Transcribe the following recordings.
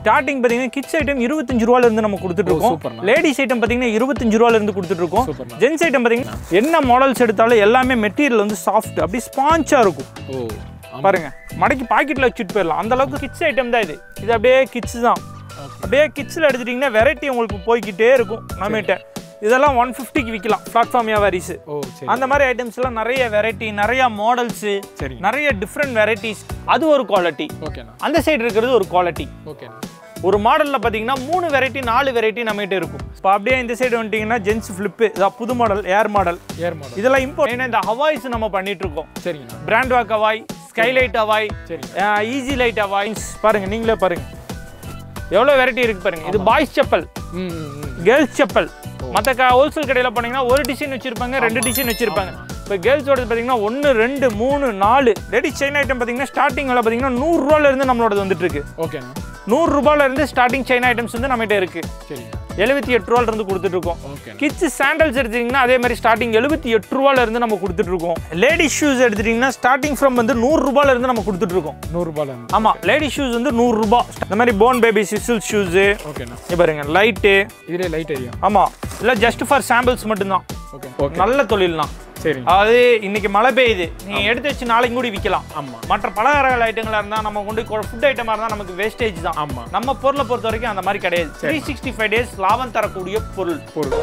Starting பார்த்தீங்கன்னா kids item இருபத்தஞ்சு ரூபால இருந்து நம்ம கொடுத்துட்டு இருக்கோம் சூப்பர்ண்ணா. லேடிஸ் ஐட்டம் பார்த்தீங்கன்னா இருபத்தஞ்சு ரூபால இருந்து கொடுத்துட்டு இருக்கோம் சூப்பர்ண்ணா. ஜென்ஸ் ஐட்டம் பார்த்தீங்கன்னா என்ன மாடல்ஸ் எடுத்தாலும் எல்லாமே மெட்டீரியல் வந்து சாஃப்ட் அப்படியே ஸ்பான்ச்சா இருக்கும் ஓ ஆமா. பாருங்க மடக்கி பாக்கெட்ல வச்சுட்டு போயிடலாம் அந்த அளவுக்கு கிட்ஸ் ஐட்டம் தான் இது இது அப்படியே கிட்ஸ் தான் அப்படியே கிட்ஸில் எடுத்துட்டிங்கன்னா வெரைட்டி உங்களுக்கு போய்க்கிட்டே இருக்கும் நம்மகிட்ட இதெல்லாம் ஒன் ஃபிஃப்டிக்கு விற்கலாம் பிளாட்ஃபார்ம் வியாபாரிஸ் ஓ சரி அந்த மாதிரி ஐட்டம்ஸ்லாம் நிறைய வெரைட்டி நிறைய மாடல்ஸு சரி நிறைய டிஃப்ரெண்ட் வெரைட்டிஸ் அது ஒரு குவாலிட்டி ஓகேண்ணா அந்த சைடு இருக்கிறது ஒரு குவாலிட்டி ஓகேண்ணா ஒரு மாடலில் பார்த்தீங்கன்னா மூணு வெரைட்டி நாலு வெரைட்டி நம்மகிட்ட இருக்கும் இப்போ அப்படியே இந்த சைடு வந்துட்டிங்கன்னா ஜென்ஸ் ஃப்ளிப்பு இதான் புது model air model air model இதெல்லாம் இம்போர்ட் ஏன்னா இந்த ஹவாய்ஸ் நம்ம பண்ணிட்டு இருக்கோம் சரிங்கண்ணா brand walk Hawaii skylight Hawaii சரிங்க ஈஸி லைட் ஹவாய்ஸ் பாருங்க நீங்களே பாருங்க எவ்வளோ வெரைட்டி இருக்கு பாருங்க இது பாய்ஸ் செப்பல் ம் ம், ம் கேர்ள்ஸ் செப்பல் மற்ற க ஹோல்சேல் கடையில் போனீங்கன்னா ஒரு டிசைன் வச்சிருப்பாங்க ரெண்டு டிசைன் வச்சிருப்பாங்க இப்போ கேர்ள்ஸோட பார்த்தீங்கன்னா ஒன்று ரெண்டு மூணு நாலு லேடிஸ் செயின் ஐட்டம் பார்த்தீங்கன்னா ஸ்டார்டிங் விலை பார்த்தீங்கன்னா நூறுரூவால இருந்து நம்மளோட வந்துட்டு இருக்கு ஓகேண்ணா நூறுரூபால இருந்து ஸ்டார்டிங் செயின் ஐட்டம்ஸ் வந்து நம்மகிட்ட இருக்கு சரிங்க எழுபத்தி எட்டு ரூபால இருந்து கொடுத்துட்டு இருக்கோம் ஓகேண்ணா கிட்ஸ் சாண்டல்ஸ் எடுத்தீங்கன்னா அதே மாதிரி ஸ்டார்டிங் எழுபத்தி எட்டு ரூபால இருந்து நம்ம கொடுத்துட்டு இருக்கோம் லேடிஸ் ஷூஸ் எடுத்துட்டீங்கன்னா ஸ்டார்டிங் ஃப்ரம் வந்து நூறு ரூபாயில இருந்து நம்ம கொடுத்துட்டு இருக்கோம் நூறுரூபால இருந்து ஆமா லேடிஸ் ஷூஸ் வந்து நூறு ரூபாய் இந்த மாதிரி போன் பேபி சிசில் ஷூஸு ஓகேண்ணா இங்க பாருங்க லைட்டு இதுலேயே லைட் எரியும் ஆமா இல்லை ஜஸ்ட் ஃபார் சாம்பிள்ஸ் மட்டும்தான் ஓகே ஓகே நல்ல தொழில்னா சரிங்க அதாவது இன்னைக்கு மழை பெய்யுது நீங்க எடுத்து வச்சு நாளைக்கு கூட விற்கலாம் ஆமாம் மற்ற பலகார ஐட்டங்களா இருந்தா நம்ம கொண்டு ஃபுட் ஐட்டமா இருந்தா நமக்கு வேஸ்டேஜ் தான் ஆமாம் நம்ம பொருளை பொறுத்த வரைக்கும் அந்த மாதிரி கிடையாது த்ரீ சிக்ஸ்டி ஃபைவ் டேஸ் லாபம் தரக்கூடிய பொருள் பொருள்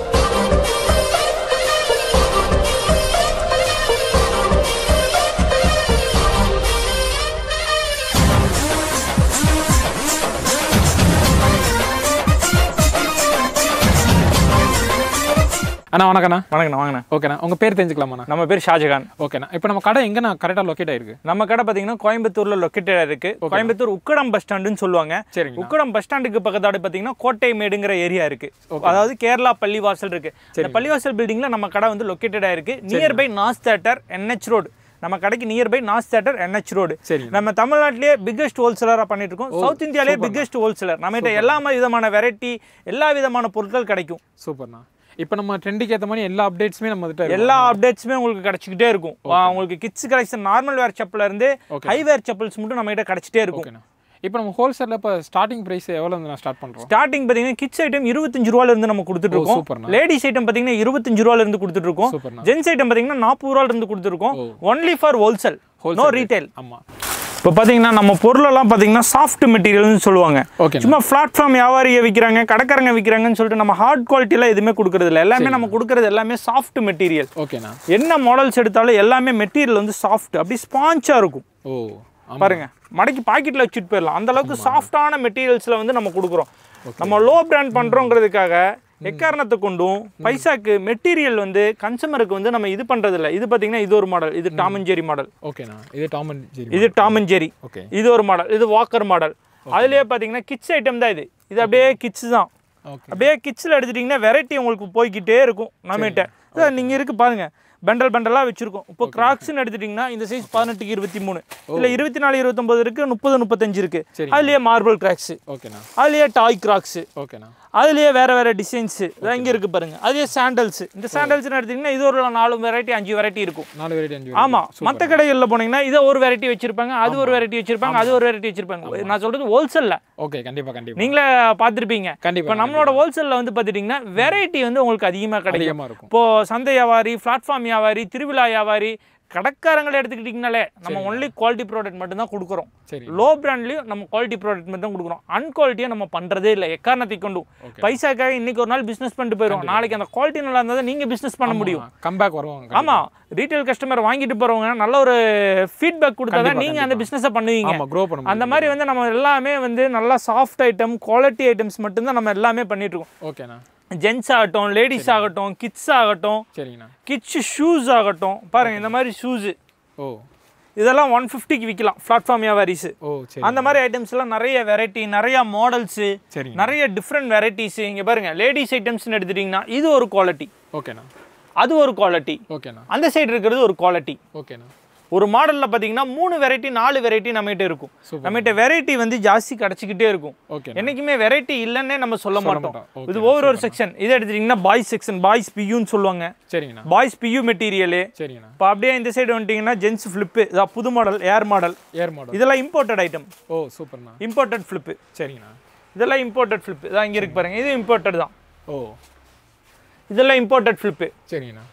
அண்ணா வணக்கண்ணா வணக்கண்ணா வாங்கண்ணா ஓகேண்ணா உங்கள் பேர் தெரிஞ்சுக்கலாமாண்ணா நம்ம பேர் ஷாஜகான் ஓகேண்ணா இப்போ நம்ம கடை எங்கண்ணா கரெக்டாக லொக்கேட் ஆயிருக்கு நம்ம கடை பார்த்தீங்கன்னா கோயம்புத்தூர்ல லொக்கேட்டட் இருக்கு கோயம்புத்தூர் உக்கடம் பஸ் ஸ்டாண்டுன்னு சொல்லுவாங்க சரிங்கண்ணா உக்கடம் பஸ் ஸ்டாண்டுக்கு பக்கத்தாடு பார்த்தீங்கன்னா கோட்டை மேடுங்கிற ஏரியா இருக்கு அதாவது கேரளா பள்ளிவாசல் இருக்கு இந்த பள்ளிவாசல் பில்டிங்ல நம்ம கடை வந்து லொக்கேட்டட் ஆயிருக்கு நியர்பை நாஸ் தேட்டர் என்ஹெச் ரோடு நம்ம கடைக்கு நியர்பை நாஸ் தேட்டர் என்ஹெச் ரோடு சரிங்க நம்ம தமிழ்நாட்டிலேயே பிக்கெஸ்ட் ஹோல்சேலராக பண்ணிட்டு இருக்கோம் சவுத் இந்தியாவிலேயே பிக்கெஸ்ட் ஹோல்சேலர் நம்மகிட்ட எல்லா விதமான வெரைட்டி எல்லா விதமான பொருட்கள் கிடைக்கும் சூப்பர்ண்ணா இப்போ நம்ம ட்ரெண்டுக்கு ஏற்ற மாதிரி எல்லா அப்டேட்ஸுமே நம்ம வந்துட்டு எல்லா அப்டேட்ஸுமே உங்களுக்கு கிடைச்சிக்கிட்டே இருக்கும் ஆ, உங்களுக்கு கிட்ஸ் கலெக்ஷன் நார்மல் வேர் செப்பல்ல இருந்து ஹை வேர் செப்பல்ஸ் மட்டும் நம்ம கிட்ட கிடைச்சிட்டே இருக்கும் ஓகேண்ணா இப்போ நம்ம ஹோல்சேலில் இப்போ ஸ்டார்டிங் ப்ரைஸ் எவ்வளோ நான் ஸ்டார்ட் பண்ணுறோம் ஸ்டார்டிங் பார்த்தீங்கன்னா கிட்ஸ் ஐட்டம் இருபத்தஞ்சு ரூபால இருந்து நம்ம கொடுத்துட்டு இருக்கோம் சூப்பர்ண்ணா. லேடிஸ் ஐட்டம் பார்த்தீங்கன்னா இருபத்தஞ்சு ரூபால இருந்து கொடுத்துட்டு இருக்கோம் சூப்பர்ண்ணா ஜென்ஸ் ஐட்டம் பார்த்தீங்கன்னா நாற்பது ரூபால இருந்து கொடுத்துருக்கோம் only for wholesale no Wholesale retail ஆமாம் இப்போ பார்த்தீங்கன்னா நம்ம பொருளெல்லாம் பார்த்தீங்கன்னா சாஃப்ட் மெட்டீரியல்னு சொல்லுவாங்க ஓகே சும்மா பிளாட்ஃபார்ம் வியாபாரியை விற்கிறாங்க கடைக்காரங்க விற்கிறாங்கன்னு சொல்லிட்டு நம்ம ஹார்ட் குவாலிட்டிலாம் எதுவுமே கொடுக்கறது இல்லை எல்லாமே நம்ம கொடுக்கறது எல்லாமே சாஃப்ட் மெட்டீரியல் ஓகேண்ணா என்ன மாடல்ஸ் எடுத்தாலும் எல்லாமே மெட்டீரியல் வந்து சாஃப்ட் அப்படியே ஸ்பான்ச்சா இருக்கும் ஓ ஆமாம் பாருங்க மடக்கி பாக்கெட்ல வச்சுட்டு போயிடலாம் அந்த அளவுக்கு சாஃப்டான மெட்டீரியல்ஸ்ல வந்து நம்ம கொடுக்குறோம் நம்ம லோ பிராண்ட் பண்றோங்கிறதுக்காக எக்காரணத்தை கொண்டும் பைசாக்கு மெட்டீரியல் வந்து கன்சூமருக்கு வந்து நம்ம இது பண்றது இல்ல இது பாத்தீங்கன்னா இது ஒரு மாடல் இது டாம் அண்ட் ஜெரி மாடல் ஓகேண்ணா இது டாம் அண்ட் ஜெரி இது டாம் அண்ட் ஜெரி ஓகே இது ஒரு மாடல் இது வாக்கர் மாடல் அதுலயே பாத்தீங்கன்னா கிட்ஸ் ஐட்டம் தான் இது இது அப்படியே கிட்ஸ் தான் ஓகே அப்படியே கிட்ஸில் எடுத்துட்டிங்கன்னா வெரைட்டி உங்களுக்கு போய்க்கிட்டே இருக்கும் நம்மகிட்ட இதான் நீங்கள் இருக்கு பாருங்க பண்டல் பண்டலாக வச்சிருக்கோம் இப்போ கிராக்ஸ்னு எடுத்துட்டிங்கன்னா இந்த சைஸ் பதினெட்டுக்கு இருபத்தி மூணு இதில் இருபத்தி நாலு இருபத்தொம்பது இருக்குது முப்பது முப்பத்தஞ்சு இருக்குது சரி. அதுலேயே மார்பிள் கிராக்ஸு ஓகேண்ணா அதுலேயே டாய் கிராக்ஸு ஓகேண்ணா அதுலேயே வேறு வேறு டிசைன்ஸு இதான் இங்கே இருக்குது பாருங்க அதுலேயே சாண்டல்ஸ் இந்த சாண்டல்ஸ்னு எடுத்திங்கன்னா இது ஒரு நாலு வெரைட்டி அஞ்சு வெரைட்டி இருக்கும் நாலு வெரைட்டி அஞ்சு ஆமாம் மற்ற கடைகளில் போனீங்கன்னா இதை ஒரு வெரைட்டி வச்சிருப்பாங்க அது ஒரு வெரைட்டி வச்சிருப்பாங்க அது ஒரு வெரைட்டி வச்சிருப்பாங்க நான் சொல்கிறது ஹோல்சேலில் ஓகே கண்டிப்பாக கண்டிப்பாக நீங்களே பார்த்துருப்பீங்க இப்போ கண்டிப்பாக நம்மளோட ஹோல்சேலில் வந்து பார்த்துட்டிங்கன்னா வெரைட்டி வந்து உங்களுக்கு அதிகமாக கிடைக்கும் அதிகமாக இருக்கும் இப்போ சந்தை வியாபாரி பிளாட்ஃபார்ம் வியாபாரி திருவிழா வியாபாரி கடைக்காரங்களை எடுத்துக்கிட்டிங்கனாலே நம்ம ஒன்லி குவாலிட்டி ப்ராடக்ட் மட்டும்தான் கொடுக்குறோம் சரி லோ பிராண்ட்லயும் நம்ம குவாலிட்டி ப்ராடக்ட் மட்டும் தான் கொடுக்குறோம் அன்குவாலிட்டியை நம்ம பண்றதே இல்லை எக்காரணத்தை கொண்டும் பைசாக்காக இன்னைக்கு ஒரு நாள் பிசினஸ் பண்ணிட்டு போயிடும் நாளைக்கு அந்த குவாலிட்டி நல்லா இருந்தால் தான் நீங்க பிசினஸ் பண்ண முடியும் கம்பேக் வருவாங்க ஆமா ரீட்டைல் கஸ்டமர் வாங்கிட்டு போறவங்க நல்ல ஒரு ஃபீட்பேக் கொடுத்தா தான் நீங்க அந்த பிசினஸை பண்ணுவீங்க ஆமாம் க்ரோ பண்ண அந்த மாதிரி வந்து நம்ம எல்லாமே வந்து நல்லா சாஃப்ட் ஐட்டம் குவாலிட்டி ஐட்டம்ஸ் மட்டும்தான் நம்ம எல்லாமே பண்ணிட்டு இருக்கோம் ஓகேண்ணா ஜென்ஸ் ஆகட்டும் லேடிஸ் ஆகட்டும் கிட்ஸ் ஆகட்டும் சரிங்கண்ணா கிட்ஸ் ஷூஸ் ஆகட்டும் பாருங்க இந்த மாதிரி ஷூஸு ஓ இதெல்லாம் ஒன் ஃபிஃப்டிக்கு விற்கலாம் பிளாட்ஃபார்ம் வியாபாரிஸ் ஓ சரி அந்த மாதிரி ஐட்டம்ஸ்லாம் நிறைய வெரைட்டி நிறைய மாடல்ஸு சரிங்க நிறைய டிஃப்ரெண்ட் வெரைட்டிஸ் இங்கே பாருங்க லேடிஸ் ஐட்டம்ஸ்னு எடுத்துட்டிங்கன்னா இது ஒரு குவாலிட்டி ஓகேண்ணா அது ஒரு குவாலிட்டி ஓகேண்ணா அந்த சைடு இருக்கிறது ஒரு குவாலிட்டி ஓகேண்ணா ஒரு மாடலில் பார்த்தீங்கன்னா மூணு வெரைட்டி நாலு வெரைட்டி நம்மகிட்ட இருக்கும் Super. நம்மகிட்ட வெரைட்டி வந்து ஜாஸ்தி கிடச்சிக்கிட்டே இருக்கும் ஓகே என்னைக்குமே வெரைட்டி இல்லைன்னே நம்ம சொல்ல மாட்டோம் மாட்டோம். Okay, இது ஒவ்வொரு ஒரு செக்ஷன் இதை எடுத்துட்டிங்கன்னா பாய்ஸ் செக்ஷன் பாய்ஸ் பியூன்னு சொல்லுவாங்க சரிங்கண்ணா பாய்ஸ் பியூ மெட்டீரியலு சரிங்கண்ணா இப்போ அப்படியே இந்த சைடு வந்துட்டிங்கன்னா ஜென்ஸ் ஃப்ளிப்பு இதான் புது model air model air model இதெல்லாம் இம்போர்ட்டட் ஐட்டம் ஓ சூப்பர்ண்ணா இம்போர்ட்டட் ஃப்ளிப்பு சரிங்கண்ணா இதெல்லாம் இம்போர்ட்டட் ஃப்ளிப் இதான் இங்கே இருக்கு பாருங்க இது இம்போர்ட்டட் தான் ஓ இதெல்லாம் இம்போர்ட்டட் ஃப்ளிப்பு சரிங்கண்ணா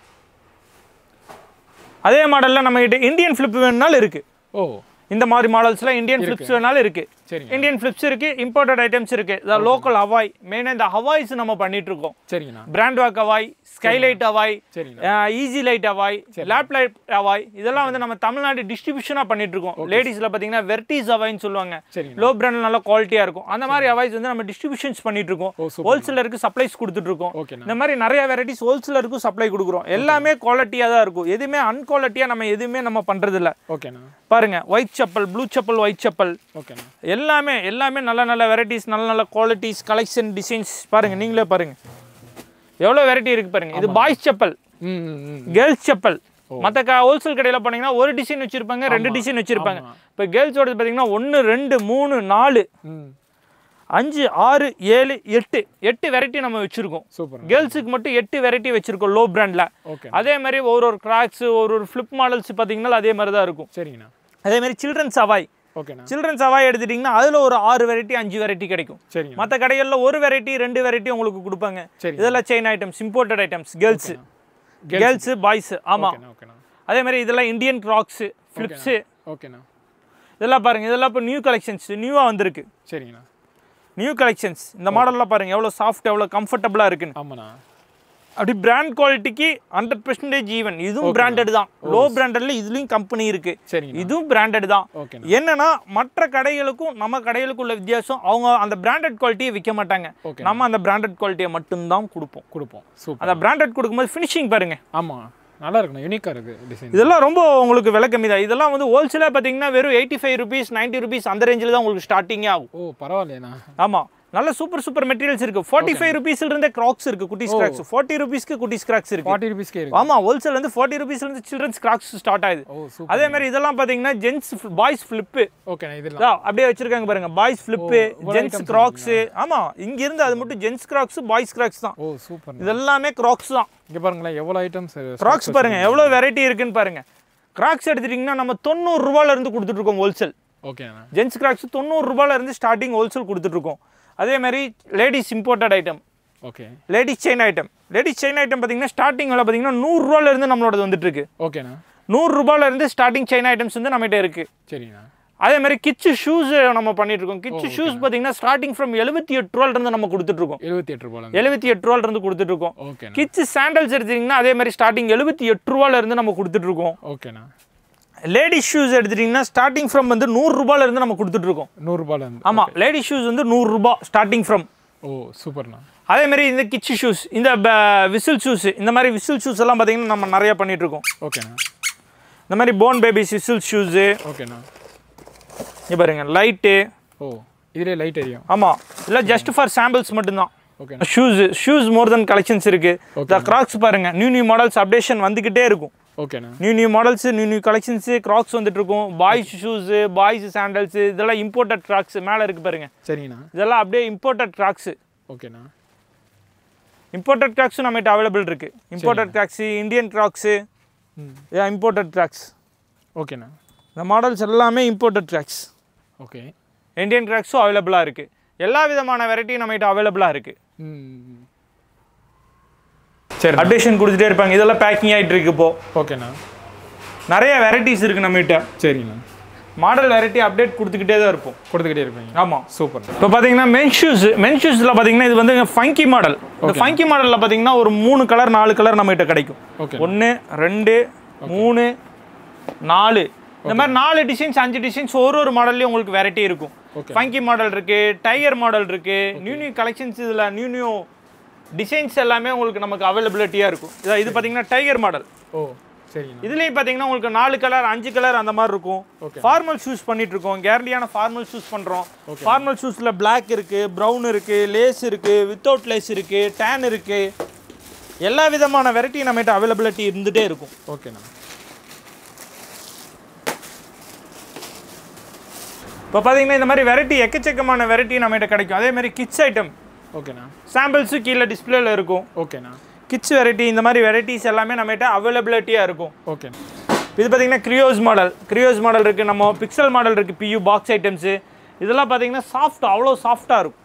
அதே மாடலில் நம்மகிட்ட இந்தியன் ஃப்ளிப் வேணுனாலும் இருக்கு ஓ இந்த மாதிரி மாடல்ஸ்லாம் இந்தியன் ஃப்ளிப்ஸ் வேணாலும் இருக்கு சரிங்க இந்தியன் ஃப்ளிப்ஸ் இருக்கு இம்போர்ட்டட் ஐட்டம்ஸ் இருக்கு இந்த லோக்கல் ஹவாய் மெயினாக இந்த ஹவாய்ஸ் நம்ம பண்ணிட்டு இருக்கோம் சரிங்கண்ணா brand walk Hawaii skylight Hawaii சரிங்கண்ணா easy light Hawaii lab light Hawaii இதெல்லாம் வந்து நம்ம தமிழ்நாடு டிஸ்ட்ரிபியூஷனாக பண்ணிட்டு இருக்கோம் லேடிஸில் பார்த்தீங்கன்னா வெர்டிஸ் அவாய்ன்னு சொல்லுவாங்க சரிங்க லோ பிராண்ட் நல்ல குவாலிட்டியாக இருக்கும் அந்த மாதிரி அவாய்ஸ் வந்து நம்ம டிஸ்ட்ரிபியூஷன்ஸ் பண்ணிட்டு இருக்கோம் ஓ சூப்பர் ஹோல்சேலருக்கு சப்ளைஸ் கொடுத்துட்டு இருக்கோம் ஓகேண்ணா இந்த மாதிரி நிறைய வெரைட்டிஸ் ஹோல்சேலருக்கும் சப்ளை கொடுக்குறோம் எல்லாமே குவாலிட்டியாக தான் இருக்கும் எதுவுமே அன்குவாலிட்டியாக நம்ம எதுவுமே நம்ம பண்ணுறது இல்ல ஓகேண்ணா பாருங்க white chappal blue chappal white chappal ஓகேண்ணா எல்லாமே எல்லாமே நல்ல நல்ல வெரைட்டிஸ் நல்ல நல்ல குவாலிட்டிஸ் கலெக்ஷன் டிசைன்ஸ் பாருங்க நீங்களே பாருங்க எவ்வளோ வெரைட்டி இருக்கு பாருங்க இது பாய்ஸ் செப்பல் ம் ம் ம் கேர்ள்ஸ் செப்பல் மற்ற க ஹோல்சேல் கடையில் போனீங்கன்னா ஒரு டிசைன் வச்சிருப்பாங்க ரெண்டு டிசைன் வச்சிருப்பாங்க இப்போ கேர்ள்ஸோட பார்த்தீங்கன்னா ஒன்று ரெண்டு மூணு நாலு ம் அஞ்சு ஆறு ஏழு எட்டு எட்டு வெரைட்டி நம்ம வச்சிருக்கோம் சூப்பர் கேர்ள்ஸுக்கு மட்டும் எட்டு வெரைட்டி வச்சிருக்கோம் லோ பிராண்டில் ஓகே அதே மாதிரி ஒரு ஒரு கிராக்ஸ் ஒரு ஒரு ஃப்ளிப் மாடல்ஸ் பார்த்தீங்கன்னா அதே மாதிரி தான் இருக்கும் சரிங்கண்ணா அதே மாதிரி சில்ட்ரன்ஸ் அவாய் ஓகேண்ணா சில்ட்ரன்ஸ் அவாய் எடுத்துட்டிங்கன்னா அதில் ஒரு ஆறு வெரைட்டி அஞ்சு வெரைட்டி கிடைக்கும் சரிங்கண்ணா மற்ற கடைகளில் ஒரு வெரைட்டி ரெண்டு வெரைட்டி உங்களுக்கு கொடுப்பாங்க சரி இதெல்லாம் chain items imported items girls girls boys ஆமாம் ஓகேண்ணா ஓகேண்ணா அதே மாதிரி இதெல்லாம் இந்தியன் கிராக்ஸு ஃப்ளிப்ஸு ஓகேண்ணா இதெல்லாம் பாருங்க இதெல்லாம் இப்போ நியூ கலெக்ஷன்ஸ் நியூவாக வந்திருக்கு சரிங்கண்ணா நியூ கலெக்ஷன்ஸ் இந்த மாடல்லாம் பாருங்க எவ்வளோ சாஃப்ட் எவ்வளோ கம்ஃபர்டபுளாக இருக்குன்னு ஆமாண்ணா அப்படி பிராண்ட் குவாலிட்டிக்கு ஹண்ட்ரட் பர்சன்டேஜ் ஈவன் இதுவும் பிராண்டட் தான் லோ பிராண்டட்ல இதுலயும் கம்பெனி இருக்கு சரிங்கண்ணா இதுவும் பிராண்டட் தான் ஓகேண்ணா என்னன்னா மற்ற கடைகளுக்கும் நம்ம கடைகளுக்கும் உள்ள வித்தியாசம் அவங்க அந்த பிராண்டட் குவாலிட்டியை விற்க மாட்டாங்க ஓகே நம்ம அந்த பிராண்டட் குவாலிட்டியை மட்டும்தான் கொடுப்போம் கொடுப்போம் சூப்பர் அந்த பிராண்டட் கொடுக்கும்போது ஃபினிஷிங் பாருங்க ஆமாம் நல்லா இருக்குண்ணா யூனிக்காக இருக்குது டிசைன் இதெல்லாம் ரொம்ப உங்களுக்கு விலை கம்மி தான் இதெல்லாம் வந்து ஹோல்சேலாக பார்த்தீங்கன்னா வெறும் eighty five rupees ninety rupees அந்த ரேஞ்சில் தான் உங்களுக்கு ஸ்டார்டிங்கே ஆகும் ஓ பரவாயில்லைண்ணா ஆமாம் நல்ல சூப்பர் சூப்பர் மெட்டீரியல்ஸ் இருக்கு ஃபார்ட்டி ஃபைவ் ருபீஸ்ல இருந்தே கிராக்ஸ் இருக்கு குட்டி கிராக்ஸ் ஃபார்ட்டி ருபீஸ்க்கு குட்டி கிராக்ஸ் இருக்கு ஃபார்ட்டி ருபீஸ்க்கே இருக்கு ஆமா ஹோல்சேல் வந்து ஃபார்ட்டி ருபீஸ்ல இருந்து சில்ட்ரன்ஸ் கிராக்ஸ் ஸ்டார்ட் ஆகுது ஓ சூப்பர் அதே மாதிரி இதெல்லாம் பாத்தீங்கன்னா ஜென்ஸ் பாய்ஸ் ஃபிளிப்பு ஓகேண்ணா இதெல்லாம் அப்படியே வச்சிருக்காங்க பாருங்க பாய்ஸ் ஃபிளிப்பு இவ்வளவு ஜென்ஸ் items கிராக்ஸ் ஆமா இங்க இருந்து அது மட்டும் ஜென்ஸ் கிராக்ஸ் பாய்ஸ் கிராக்ஸ் தான் ஓ சூப்பர் இது எல்லாமே கிராக்ஸ் தான் இங்கே பாருங்களேன் எவ்வளோ ஐட்டம்ஸ் கிராக்ஸ் பாருங்க எவ்வளவு வெரைட்டி இருக்குன்னு பாருங்க கிராக்ஸ் எடுத்துட்டீங்கன்னா நம்ம தொண்ணூறு ரூபாயில இருந்து கொடுத்துட்டு இருக்கோம் ஹோல்சேல் ஓகேண்ணா ஜென்ஸ் கிராக்ஸ் தொண்ணூறு ரூபாயில இருந்து ஸ்டார்டிங் ஹோல்சேல் கொடுத்துட்டு இருக்கோம் அதே மாதிரி ladies imported item okay ladies chain item ladies chain item பார்த்தீங்கன்னா ஸ்டார்டிங் விலை பார்த்தீங்கன்னா நூறுரூவால இருந்து நம்மளோட வந்துட்டு இருக்கு ஓகேண்ணா நூறு ரூபாயில இருந்து ஸ்டார்டிங் செயின் ஐட்டம்ஸ் வந்து நம்மகிட்ட இருக்கு சரிண்ணா அதே மாதிரி கிட்ஸ் ஷூஸ் நம்ம பண்ணிட்டு இருக்கோம் கிட்ஸ் ஷூஸ் பார்த்தீங்கன்னா ஸ்டார்டிங் ஃப்ரம் எழுபத்தி எட்டு ரூபால இருந்து நம்ம கொடுத்துட்டு இருக்கோம் எழுபத்தி எட்டு ரூபாய் எழுபத்தி எட்டு ரூபால இருந்து கொடுத்துட்டு இருக்கோம் ஓகேண்ணா கிட்ஸ் சாண்டல்ஸ் எடுத்தீங்கன்னா அதே மாதிரி ஸ்டார்டிங் எழுபத்தி எட்டு ரூபால இருந்து நம்ம கொடுத்துட்டு இருக்கோம் ஓகேண்ணா லேடிஸ் ஷூஸ் எடுத்துட்டீங்கன்னா ஸ்டார்டிங் ஃப்ரம் வந்து நூறு ரூபாயில இருந்து நம்ம கொடுத்துட்டு இருக்கோம் நூறுரூபாலேருந்து ஆமா லேடிஸ் ஷூஸ் வந்து நூறு ரூபாய் ஸ்டார்டிங் ஃப்ரம் ஓ சூப்பர்ண்ணா அதே மாதிரி இந்த கிட்ஸ் ஷூஸ் இந்த விசில் ஷூஸ் இந்த மாதிரி விசில் ஷூஸ் எல்லாம் பார்த்தீங்கன்னா நம்ம நிறைய பண்ணிட்டு இருக்கோம் ஓகேண்ணா இந்த மாதிரி போன் பேபிஸ் விசில் ஷூஸு ஓகேண்ணா இங்கே பாருங்க லைட்டு ஓ இதுலேயே லைட் எரியும் ஆமாம் இல்லை ஜஸ்ட் ஃபார் சாம்பிள்ஸ் மட்டும்தான் ஓகேண்ணா shoes shoes more then collections இருக்கு இந்த கிராக்ஸ் பாருங்க நியூ நியூ மாடல்ஸ் அப்டேஷன் வந்துக்கிட்டே இருக்கும் ஓகேண்ணா new new models new new collections Crocs வந்துட்டு இருக்கும் பாய்ஸ் ஷூஸு பாய்ஸ் சாண்டல்ஸ் இதெல்லாம் இம்போர்ட்டட் கிராக்ஸ் மேலே இருக்கு பாருங்க சரிங்கண்ணா இதெல்லாம் அப்படியே இம்போர்ட்டட் கிராக்ஸ் ஓகேண்ணா இம்போர்ட்டட் கிராக்ஸும் நம்மகிட்ட அவைலபிள் இருக்கு இம்போர்ட்டட் கிராக்ஸு இந்தியன் கிராக்ஸு ம் இம்போர்ட்டட் கிராக்ஸ் ஓகேண்ணா இந்த மாடல்ஸ் எல்லாமே இம்போர்ட்டட் கிராக்ஸ் ஓகே இந்தியன் கிராக்ஸும் அவைலபிளாக இருக்குது எல்லா விதமான வெரைட்டியும் நம்மகிட்ட அவைலபிளாக இருக்குது ம் சரி அப்டேஷன் கொடுத்துட்டே இருப்பாங்க இதெல்லாம் பேக்கிங் ஆகிட்டு இருக்கு இப்போ ஓகேண்ணா நிறைய வெரைட்டிஸ் இருக்குது நம்மகிட்ட சரிங்கண்ணா மாடல் வெரைட்டி அப்டேட் கொடுத்துக்கிட்டே தான் இருப்போம் கொடுத்துக்கிட்டே இருப்பீங்க ஆமாம் சூப்பர் இப்போ பார்த்தீங்கன்னா மென் ஷூஸ் மென் ஷூஸில் பார்த்தீங்கன்னா இது வந்து ஃபங்கி மாடல் இந்த ஃபங்கி மாடலில் பார்த்தீங்கன்னா ஒரு மூணு கலர் நாலு கலர் நம்மகிட்ட கிடைக்கும் ஓகே ஒன்று ரெண்டு மூணு நாலு இந்த மாதிரி நாலு டிசைன்ஸ் அஞ்சு டிசைன்ஸ் ஒரு ஒரு மாடல்லையும் உங்களுக்கு வெரைட்டி இருக்கும் Okay. ஃபங்கி மாடல் இருக்கு டைகர் மாடல் இருக்கு நியூ நியூ கலெக்ஷன்ஸ் இதில் நியூ நியூ டிசைன்ஸ் எல்லாமே உங்களுக்கு நமக்கு அவைலபிலிட்டியாக இருக்கும் இதான் இது பார்த்தீங்கன்னா டைகர் மாடல் ஓ சரிங்கண்ணா இதுலேயும் பார்த்தீங்கன்னா உங்களுக்கு நாலு கலர் அஞ்சு கலர் அந்த மாதிரி இருக்கும் Okay. ஃபார்மல் ஷூஸ் பண்ணிட்டு இருக்கோம் கேரண்டியான ஃபார்மல் ஷூஸ் பண்ணுறோம் ஃபார்மல் ஷூஸில் Black இருக்கு ப்ரௌன் இருக்கு லேஸ் இருக்கு வித்தவுட் லேஸ் இருக்கு டேன் இருக்கு எல்லா விதமான வெரைட்டி நம்மகிட்ட அவைலபிலிட்டி இருந்துகிட்டே இருக்கும் ஓகேண்ணா இப்போ பார்த்தீங்கன்னா இந்த மாதிரி வெரைட்டி எக்கச்சக்கமான வெரைட்டி நம்மகிட்ட கிடைக்கும் அதே மாதிரி கிட்ஸ் ஐட்டம் ஓகேண்ணா சாம்பிள்ஸு கீழே டிஸ்பிளேல இருக்கும் ஓகேண்ணா கிட்ஸ் வெரைட்டி இந்த மாதிரி வெரைட்டிஸ் எல்லாமே நம்மகிட்ட அவைலபிலிட்டியாக இருக்கும் ஓகே இது பார்த்தீங்கன்னா கிரியோஸ் மாடல் கிரியோஸ் மாடல் இருக்குது நம்ம பிக்சல் மாடல் இருக்குது பியூ பாக்ஸ் ஐட்டம்ஸு இதெல்லாம் பார்த்தீங்கன்னா சாஃப்ட் அவ்வளோ சாஃப்டாக இருக்கும்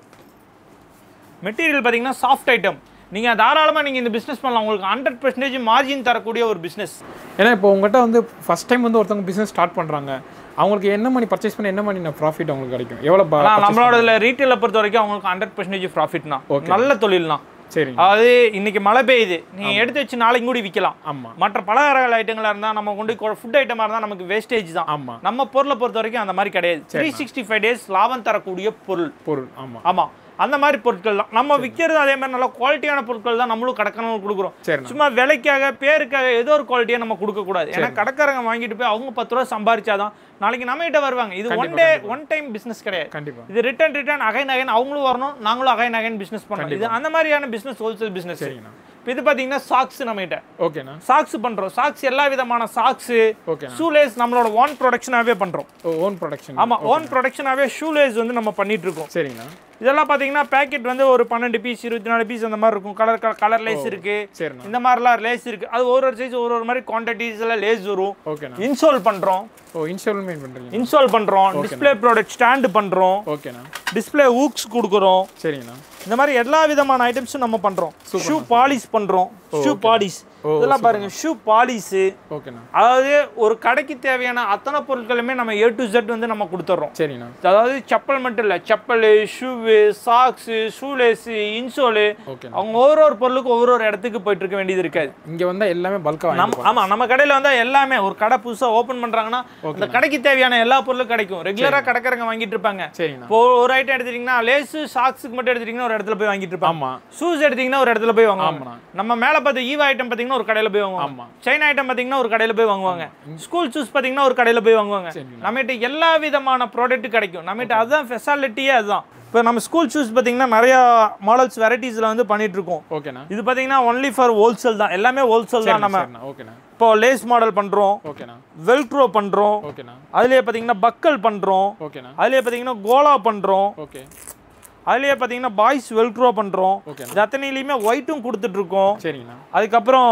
மெட்டீரியல் பார்த்தீங்கன்னா சாஃப்ட் ஐட்டம் நீங்கள் தாராளமாக நீங்கள் இந்த பிஸ்னஸ் பண்ணலாம் உங்களுக்கு ஹண்ட்ரட் பர்சன்டேஜ் மார்ஜின் தரக்கூடிய ஒரு பிஸ்னஸ் ஏன்னா இப்போ உங்கள்கிட்ட வந்து ஃபஸ்ட் டைம் வந்து ஒருத்தவங்க பிஸ்னஸ் ஸ்டார்ட் பண்ணுறாங்க அவங்களுக்கு என்ன மணி பர்ச்சேஸ் பண்ணி என்ன மணி ப்ராஃபிட் அவங்களுக்கு கிடைக்கும் எவ்வளோ ஆனால் நம்மளோட இதில் ரீட்டெயிலை பொறுத்த வரைக்கும் அவங்களுக்கு ஹண்ட்ரட் பர்சன்டேஜ் ப்ராஃபிட்னா நல்ல தொழில்னா சரிங்க அதாவது இன்னைக்கு மழை பெய்யுது நீங்கள் எடுத்து வச்சு நாளைக்கு கூடி விற்கலாம் ஆமாம் மற்ற பலகார ஐட்டங்களாக இருந்தால் நம்ம கொண்டு ஃபுட் ஐட்டமாக இருந்தால் நமக்கு வேஸ்டேஜ் தான் ஆமாம் நம்ம பொருளை பொறுத்த வரைக்கும் அந்த மாதிரி கிடையாது த்ரீ சிக்ஸ்டி ஃபைவ் டேஸ் லாபம் தரக்கூடிய பொருள் பொருள் ஆமாம் ஆமாம் அந்த மாதிரி பொருட்கள் தான் நம்ம விற்கிறது அதே மாதிரி நல்ல குவாலிட்டியான பொருட்கள் தான் நம்மளும் கடைக்காரங்க கொடுக்குறோம் சரிண்ணா சும்மா விலைக்காக பேருக்காக ஏதோ ஒரு குவாலிட்டியை நம்ம கொடுக்கக்கூடாது ஏன்னா கடைக்காரங்க வாங்கிட்டு போய் அவங்க பத்து ரூபா சம்பாரிச்சாதான் நாளைக்கு நம்ம கிட்ட வருவாங்க இது one day one time business கிடையாது கண்டிப்பாக இது ரிட்டர்ன் ரிட்டர்ன் அகைன் அகைன் அவங்களும் வரணும் நாங்களும் அகைன் அகைன் பிஸ்னஸ் பண்ணணும் இது அந்த மாதிரியான பிஸ்னஸ் ஹோல்சேல் பிஸ்னஸ் சரிங்கண்ணா இப்போ இது பார்த்தீங்கன்னா சாக்ஸ் நம்ம கிட்ட ஓகேண்ணா சாக்ஸ் பண்றோம் சாக்ஸ் எல்லா விதமான சாக்ஸ் ஓகேண்ணா ஷூலேஸ் நம்மளோட ஓன் ப்ரொடக்ஷனாகவே பண்றோம் ஓன் ப்ரொடக்ஷன் ஆமா ஓன் ப்ரொடக்ஷனாகவே ஷூலேஸ் வந்து நம்ம பண்ணிட்டு இருக்கோம் சரிங்கண்ணா இதெல்லாம் பார்த்தீங்கன்னா பேக்கெட் வந்து ஒரு பன்னெண்டு பீஸ் இருபத்தி நாலு பீஸ் அந்த மாதிரி இருக்கும் கலர் கலர் லேஸ் இருக்கு சரிண்ணா இந்த மாதிரிலாம் லேஸ் இருக்கு அது ஒரு ஒரு சைஸ் ஒரு ஒரு மாதிரி குவான்டிட்டிஸ்ல லேஸ் வரும் ஓகேண்ணா இன்ஸ்டால் பண்றோம் ஓ இன்ஸ்டால்மெண்ட் பண்ணுறீங்க இன்ஸ்டால் பண்றோம் டிஸ்ப்ளே ப்ராடக்ட் ஸ்டாண்டு பண்றோம் ஓகேண்ணா டிஸ்ப்ளே ஊக்ஸ் கொடுக்குறோம் சரிங்கண்ணா இந்த மாதிரி எல்லா விதமான ஐட்டம்ஸும் நம்ம பண்றோம் ஷூ பாலிஷ் பண்றோம் ஷூ பாலிஷ் இதெல்லாம் பாருங்க ஷூ பாலிஷ் ஓகேண்ணா அதாவது ஒரு கடைக்கு தேவையான அத்தனை பொருட்களுமே நம்ம ஏ டு Z வந்து நம்ம கொடுத்துட்றோம் சரிண்ணா அதாவது செப்பல் மட்டும் இல்லை செப்பல் ஷூவு சாக்ஸு ஷூலேஸு இன்சோலு ஓகேண்ணா அவங்க ஒரு ஒரு பொருளுக்கும் ஒவ்வொரு ஒரு இடத்துக்கு போயிட்டு இருக்க வேண்டியது இருக்காது இங்கே வந்தால் எல்லாமே பல்காக வாங்கி நம்ம ஆமா நம்ம கடையில வந்து எல்லாமே ஒரு கடை புதுசா ஓபன் பண்றாங்கன்னா அந்த கடைக்கு தேவையான எல்லா பொருளும் கிடைக்கும் ரெகுலரா கடைக்காரங்க வாங்கிட்டு இருப்பாங்க சரிங்கண்ணா இப்போ ஒரு ஐட்டம் எடுத்துட்டீங்கன்னா லேசு சாக்ஸுக்கு மட்டும் எடுத்துட்டீங்கன்னா ஒரு இடத்துல போய் வாங்கிட்டு இருப்பாங்க ஆமாம் ஷூஸ் எடுத்தீங்கன்னா ஒரு இடத்துல போய் வாங்குவாங்க ஆமாண்ணா நம்ம மேல பார்த்த ஈவா ஐட்டம் பாத்தீங்கன்னா ஒரு கடையில போய் வாங்குவாங்க ஆமாம் சைனா ஐட்டம் பாத்தீங்கன்னா ஒரு கடையில போய் வாங்குவாங்க ஸ்கூல் ஷூஸ் பாத்தீங்கன்னா ஒரு கடையில போய் வாங்குவாங்க சரிண்ணா நம்மகிட்ட எல்லா விதமான ப்ராடக்ட் கிடைக்கும் நம்மகிட்ட அதுதான் ஃபெசாலிட்டியே அதுதான் இப்போ நம்ம ஸ்கூல் ஷூஸ் பார்த்தீங்கன்னா நிறைய மாடல்ஸ் வெரைட்டிஸில் வந்து பண்ணிட்டு இருக்கோம் ஓகேண்ணா இது பார்த்தீங்கன்னா ஒன்லி ஃபார் ஹோல்சேல் தான் எல்லாமே ஹோல்சேல் தான் நம்ம சரிண்ணா ஓகேண்ணா இப்போ லேஸ் மாடல் பண்ணுறோம் ஓகேண்ணா வெல்க்ரோ பண்ணுறோம் ஓகேண்ணா அதுலேயே பார்த்தீங்கன்னா பக்கல் பண்ணுறோம் ஓகேண்ணா அதுலேயே பார்த்தீங்கன்னா கோலா பண்ணுறோம் ஓகே அதுலேயே பார்த்தீங்கன்னா பாய்ஸ் வெல்க்ரோ பண்ணுறோம் ஓகேண்ணா இது அத்தனையிலையுமே ஒயிட்டும் கொடுத்துட்ருக்கோம் சரிங்கண்ணா அதுக்கப்புறம்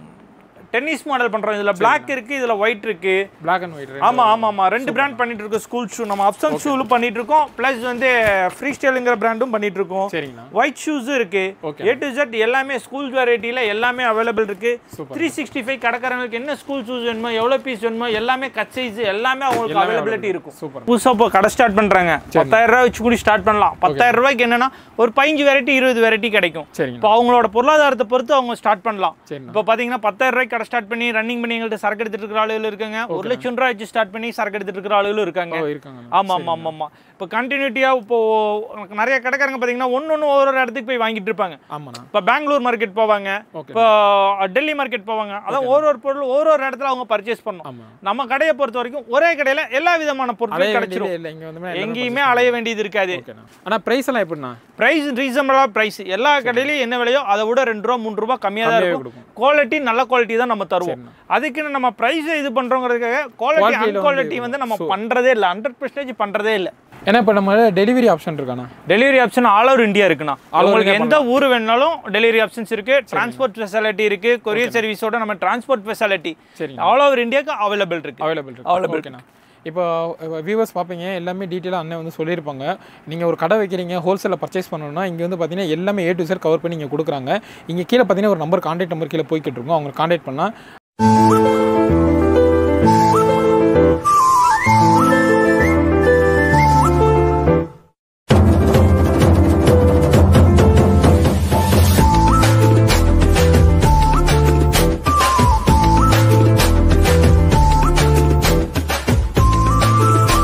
டென்னிஸ் மாடல் பண்ணுறோம் இதில் பிளாக் இருக்குது இதில் ஒயிட் இருக்குது பிளாக் அண்ட் ஒயிட் ஆமா ஆமா ஆமா ரெண்டு பிராண்ட் பண்ணிட்டு இருக்கோம் ஸ்கூல் ஷூ நம்ம அப்சன் ஷூலும் பண்ணிட்டு இருக்கோம் ப்ளஸ் வந்து ஃப்ரீ ஸ்டைலுங்கிற பிராண்டும் பண்ணிட்டு இருக்கோம் சரிங்கண்ணா ஒயிட் ஷூஸும் இருக்கு Okay. ஏ டு ஜெட் எல்லாமே ஸ்கூல் வெரைட்டியில் எல்லாமே அவைலபிள் இருக்கு Super. த்ரீ சிக்ஸ்டி ஃபைவ் கடைக்காரங்களுக்கு என்ன ஸ்கூல் ஷூஸ் வேணுமோ எவ்வளோ பீஸ் வேணுமோ எல்லாமே கட் சைஸ் எல்லாமே அவங்களுக்கு அவைலபிலிட்டி இருக்கும் சூப்பர் புதுசாக இப்போ கடை ஸ்டார்ட் பண்ணுறாங்க பத்தாயிரம் ரூபாய் வச்சு கூட ஸ்டார்ட் பண்ணலாம் பத்தாயிரம் ரூபாய்க்கு என்னன்னா ஒரு பதினஞ்சு வெரைட்டி இருபது வெரைட்டி கிடைக்கும் சரிங்கண்ணா இப்போ அவங்களோட பொருளாதாரத்தை பொறுத்து அவங்க ஸ்டார்ட் பண்ணலாம் சரிண்ணா இப்போ பார்த்தீங்கன்னா பத்தாயிரம் ரூபாய்க்கு கடை ஸ்டார்ட் பண்ணி ரன்னிங் பண்ணி எங்கள்கிட்ட சரக்கு எடுத்துட்டு இருக்கிற ஆளுகள் இருக்காங்க ஒரு லட்சம் ரூபாய் வச்சு ஸ்டார்ட் பண்ணி சரக்கு எடுத்துட்டு இருக்கிற ஆளுகளும் இருக்காங்க ஓ இருக்காங்க ஆமா ஆமா ஆமா ஆமா இப்போ கண்டினியூட்டியாக இப்போ நிறைய கடைக்காரங்க பார்த்தீங்கன்னா ஒன்று ஒன்று ஒரு ஒரு இடத்துக்கு போய் வாங்கிட்டு இருப்பாங்க ஆமாண்ணா இப்போ பெங்களூர் மார்க்கெட் போவாங்க ஓகே இப்போ டெல்லி மார்க்கெட் போவாங்க அதான் ஒரு ஒரு பொருள் ஒரு ஒரு இடத்துல அவங்க பர்ச்சேஸ் பண்ணணும் ஆமாம் நம்ம கடையை பொறுத்த வரைக்கும் ஒரே கடையில எல்லா விதமான அலைய பொருட்களும் கிடைச்சிரும் வேண்டியதே இல்லை இங்கே வந்து எங்கேயுமே அலைய வேண்டியது இருக்காது ஓகேண்ணா ஆனால் ப்ரைஸ் எல்லாம் எப்படிண்ணா பிரைஸ் ரீசனபிளாக பிரைஸ் எல்லா கடையிலையும் என்ன விலையோ அதை விட ரெண்டு ரூபா மூணு ரூபா கம்மியாக தான் கம்மியாவே இருக்கும் கொடுக்கும் குவாலிட்டி நல்ல குவாலிட்டி தான் நம்ம தருவோம் சரிண்ணா அதுக்குன்னு நம்ம ப்ரைஸ் இது பண்றோங்கிறதுக்காக குவாலிட்டி Quality ல அன்குவாலிட்டி வந்து வந்து நம்ம பண்றதே இல்லை ஹண்ட்ரட் பர்சன்டேஜ் பண்றதே இல்லை ஏன்னா இப்போ நம்ம டெலிவரி ஆப்ஷன் இருக்காண்ணா delivery option all over India இருக்குண்ணா over உங்களுக்கு India எந்த ஊர் வேணாலும் டெலிவரி ஆப்ஷன்ஸ் இருக்கு டிரான்ஸ்போர்ட் ஃபெசிலிட்டி இருக்கு கொரியர் சர்வீஸோட நம்ம டிரான்ஸ்போர்ட் ஃபெசிலிட்டி சரிங்க ஆல் ஓவர் இந்தியாவுக்கு அவைலபிள் இருக்கு அவைலபிள் இருக்கு Available ஓகேண்ணா இப்போ வியூவர்ஸ் பார்ப்பீங்க எல்லாமே டீட்டெயிலாக அண்ணன் வந்து சொல்லியிருப்பாங்க நீங்கள் ஒரு கடை வைக்கிறீங்க ஹோல்சேலில் பர்ச்சேஸ் பண்ணணும்னா இங்கே வந்து பார்த்தீங்கன்னா எல்லாமே ஏ டு சார் கவர் பண்ணி இங்கே கொடுக்குறாங்க இங்கே கீழே பார்த்தீங்கன்னா ஒரு நம்பர் கான்டாக்ட் நம்பர் கீழே போய்கிட்டு இருக்கோம் அவங்க கான்டாக்ட் பண்ணால்